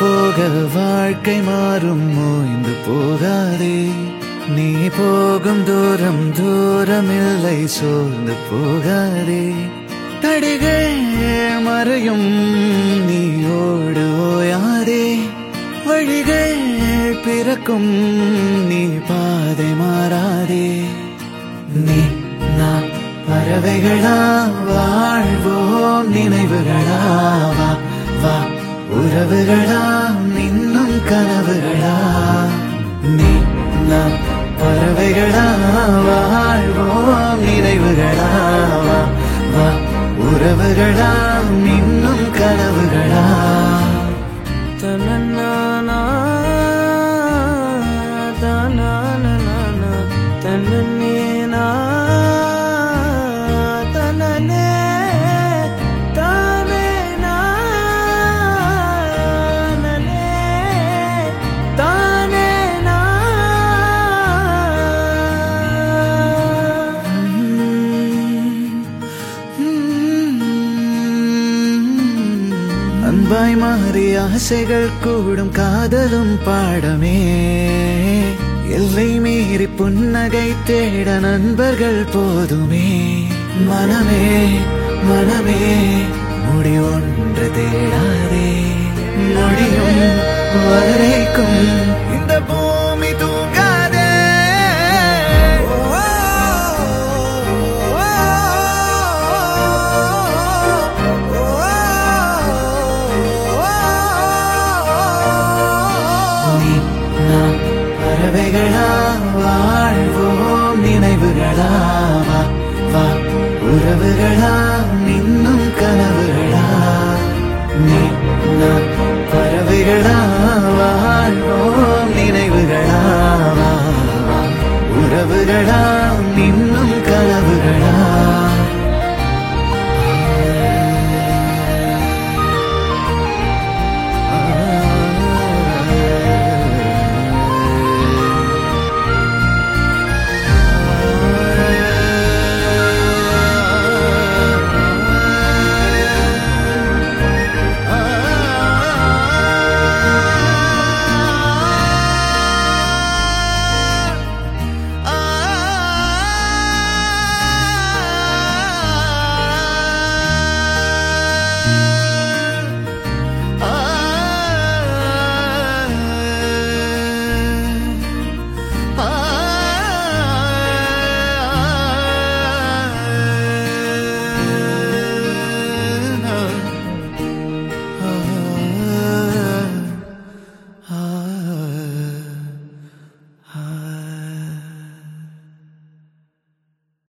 போக வாழ்க்கை மாறும் ஓய்ந்து போகாதே நீ போகும் தூரம் தூரமில்லை சோர்ந்து போகாதே தடிகள் மறையும் நீ ஓடு ஓயாதே வழிகள் பிறக்கும் நீ பாதை மாறாதே நீ நான் பறவைகளா வாழ்வோம் நினைவுகளா வா வா உறவுகளா இன்னும் கனவுகளா நீ நாம் பறவைகளா வாழ்வோம் நினைவுகளா வா வா உறவுகளா இன்னும் கனவுகளா தனநானா, தனநானா, தனனேனா, தனனே, தானேனா, நனே, தானேனா. அன்பாய் மாறி ஆசைகள் கூடும் காதலும் பாடமே எல்லை மீறி புன்னகை தேட நண்பர்கள் போதுமே மனமே மனமே முடி ஒன்று தேடாதே நொடியும் வரைக்கும் இந்த பூமி தூங்காதே நீ நாம் பறவைகளா வாழ்வோம் நினைவுகளா வா வா உறவுகளா இன்னும் கனவுகளா நீ நாம் பறவைகளா வாழ்வோம் நினைவுகளா வா வா உறவுகளா